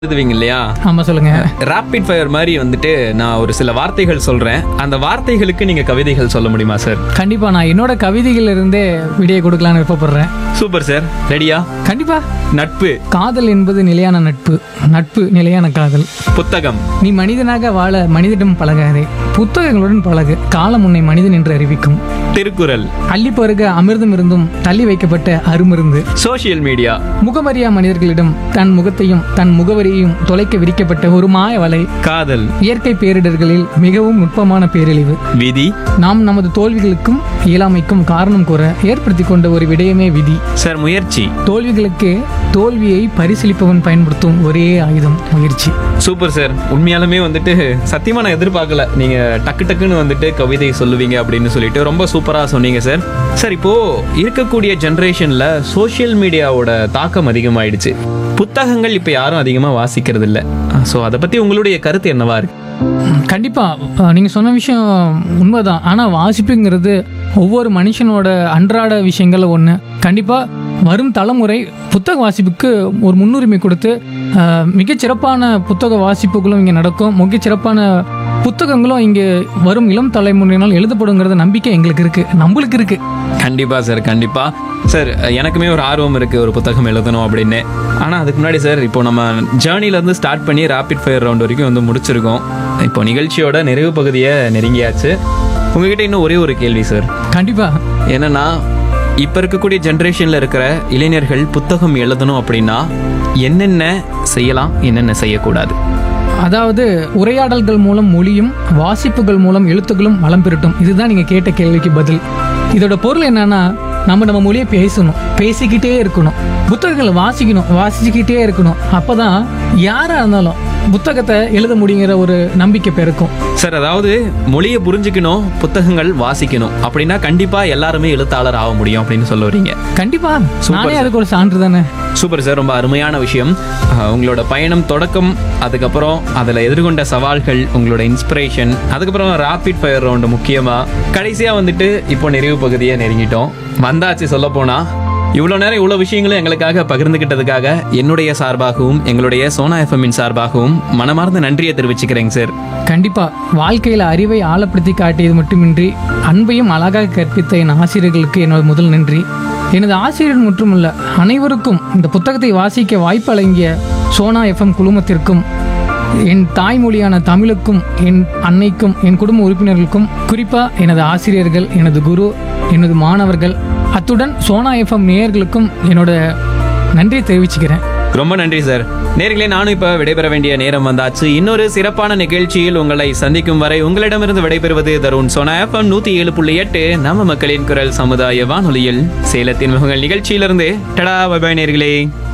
எழுதுவீங்க இல்லையா ஆமா சொல்லுங்க ராபிட் ஃபயர் மாதிரி வந்துட்டு நான் ஒரு சில வார்த்தைகள் சொல்றேன் அந்த வார்த்தைகளுக்கு நீங்க கவிதைகள் சொல்ல முடியுமா சார் கண்டிப்பா நான் என்னோட கவிதைகள் இருந்தே விடையை கொடுக்கலான்னு விருப்பப்படுறேன் சூப்பர் சார் ரெடியா கண்டிப்பா நட்பு காதல் என்பது நிலையான நட்பு நட்பு நிலையான காதல் புத்தகம் நீ மனிதனாக வாழ மனிதனிடம் பழகாதே புத்தகங்களுடன் பழகு காலம் உன்னை மனிதன் என்று அறிவிக்கும் திருக்குறள் அள்ளி பருக அமிர்தம் இருந்தும் தள்ளி வைக்கப்பட்ட அருமருந்து சோஷியல் மீடியா முகமறியா மனிதர்களிடம் தன் முகத்தையும் தன் முகவரியையும் தொலைக்க விரிக்கப்பட்ட ஒரு மாய வலை காதல் இயற்கை பேரிடர்களில் மிகவும் நுட்பமான பேரழிவு விதி நாம் நமது தோல்விகளுக்கும் இயலாமைக்கும் காரணம் கூற ஏற்படுத்தி கொண்ட ஒரு விடயமே விதி சார் முயற்சி தோல்விகளுக்கு தோல்வியை பரிசீலிப்பவன் பயன்படுத்தும் ஒரே ஆயுதம் முயற்சி சூப்பர் சார் உண்மையாலுமே வந்துட்டு சத்தியமா நான் எதிர்பார்க்கல நீங்க டக்கு டக்குன்னு வந்துட்டு கவிதை சொல்லுவீங்க அப்படின்னு சொல்லிட்டு ரொம்ப சூப்பரா சொன்னீங்க சார் சார் இப்போ இருக்கக்கூடிய ஜெனரேஷன்ல சோஷியல் மீடியாவோட தாக்கம் அதிகமாயிடுச்சு புத்தகங்கள் இப்ப யாரும் அதிகமா வாசிக்கிறது இல்ல ஸோ அதை பத்தி உங்களுடைய கருத்து என்னவா இருக்கு ம், கண்டிப்பா அஹ், நீங்க சொன்ன விஷயம் உண்மைதான் ஆனா வாசிப்புங்கிறது ஒவ்வொரு மனுஷனோட அன்றாட விஷயங்கள்ல ஒண்ணு கண்டிப்பா வரும் தலைமுறை புத்தக வாசிப்புக்கு ஒரு முன்னுரிமை கொடுத்து அஹ், மிகச் சிறப்பான புத்தக வாசிப்புகளும் இங்கே நடக்கும் மிகச் சிறப்பான புத்தகங்களும் இங்கே வரும் இளம் தலைமுறையினால் எழுதப்படுங்கிறத நம்பிக்கை எங்களுக்கு இருக்கு நம்மளுக்கு இருக்கு கண்டிப்பா சார் கண்டிப்பா சார் எனக்குமே ஒரு ஆர்வம் இருக்கு ஒரு புத்தகம் எழுதணும் அப்படின்னு ஆனா அதுக்கு முன்னாடி சார் இப்போ நம்ம ஜேர்னில இருந்து ஸ்டார்ட் பண்ணி ராபிட் ஃபயர் ரவுண்ட் வரைக்கும் வந்து முடிச்சிருக்கோம் இப்போ நிகழ்ச்சியோட நிறைவு பகுதியை நெருங்கியாச்சு உங்ககிட்ட இன்னும் ஒரே ஒரு கேள்வி சார் கண்டிப்பா என்னன்னா இப்ப இருக்கக்கூடிய ஜென்ரேஷன்ல இருக்கிற இளைஞர்கள் புத்தகம் எழுதணும் அப்படின்னா என்னென்ன செய்யலாம் என்னென்ன செய்யக்கூடாது அதாவது உரையாடல்கள் மூலம் மொழியும் வாசிப்புகள் மூலம் எழுத்துக்களும் வளம் பெறட்டும் இதுதான் நீங்க கேட்ட கேள்விக்கு பதில் இதோட பொருள் என்னன்னா நம்ம நம்ம மொழியை பேசணும் பேசிக்கிட்டே இருக்கணும் புத்தகங்களை வாசிக்கணும் வாசிச்சுக்கிட்டே இருக்கணும் அப்பதான் யாரா இருந்தாலும் புத்தகத்தை எழுத முடியுங்கிற ஒரு நம்பிக்கை பிறக்கும் சார் அதாவது மொழியை புரிஞ்சுக்கணும் புத்தகங்கள் வாசிக்கணும் அப்படின்னா கண்டிப்பா எல்லாருமே எழுத்தாளர் ஆக முடியும் அப்படின்னு சொல்ல வரீங்க கண்டிப்பா Super, நானே sir. அதுக்கு ஒரு சான்று தானே சூப்பர் சார் ரொம்ப அருமையான விஷயம் அஹ், உங்களோட பயணம் தொடக்கம் அதுக்கப்புறம் அதில் எதிர்கொண்ட சவால்கள் உங்களோட இன்ஸ்பிரேஷன் அதுக்கப்புறம் ராபிட் ஃபயர் ரவுண்டு முக்கியமாக கடைசியாக வந்துட்டு இப்போ நிறைவு பகுதியை நெருங்கிட்டோம் வந்தாச்சு சொல்ல போனா இவ்வளோ நேரம் இவ்வளோ விஷயங்களும் எங்களுக்காக பகிர்ந்துக்கிட்டதுக்காக என்னுடைய சார்பாகவும் எங்களுடைய சோனா எஃப்எம்மின் சார்பாகவும் மனமார்ந்த நன்றியை தெரிவிச்சுக்கிறேங்க சார் கண்டிப்பா வாழ்க்கையில அறிவை ஆழப்படுத்தி காட்டியது மட்டுமின்றி அன்பையும் அழகாக கற்பித்த என் ஆசிரியர்களுக்கு என்னோட முதல் நன்றி எனது ஆசிரியர் மட்டுமல்ல அனைவருக்கும் இந்த புத்தகத்தை வாசிக்க வாய்ப்பு வழங்கிய சோனா எஃப்எம் குழுமத்திற்கும் என் தாய்மொழியான தமிழுக்கும் என் அன்னைக்கும் என் குடும்ப உறுப்பினர்களுக்கும் குறிப்பா எனது ஆசிரியர்கள் எனது குரு எனது மாணவர்கள் அத்துடன் சோனா எஃப்எம் நேயர்களுக்கும் என்னோட நன்றியை தெரிவிச்சுக்கிறேன் ரொம்ப நன்றி சார் நேர்களே நானும் இப்ப விடைபெற வேண்டிய நேரம் வந்தாச்சு இன்னொரு சிறப்பான நிகழ்ச்சியில் உங்களை சந்திக்கும் வரை உங்களிடமிருந்து விடைபெறுவது தருண் சோனா எஃப்எம் நூத்தி ஏழு புள்ளி எட்டு நம்ம மக்களின் குரல் சமுதாய வானொலியில் சேலத்தின் முகங்கள் நிகழ்ச்சியிலிருந்து டடா பபாய் நேர்களே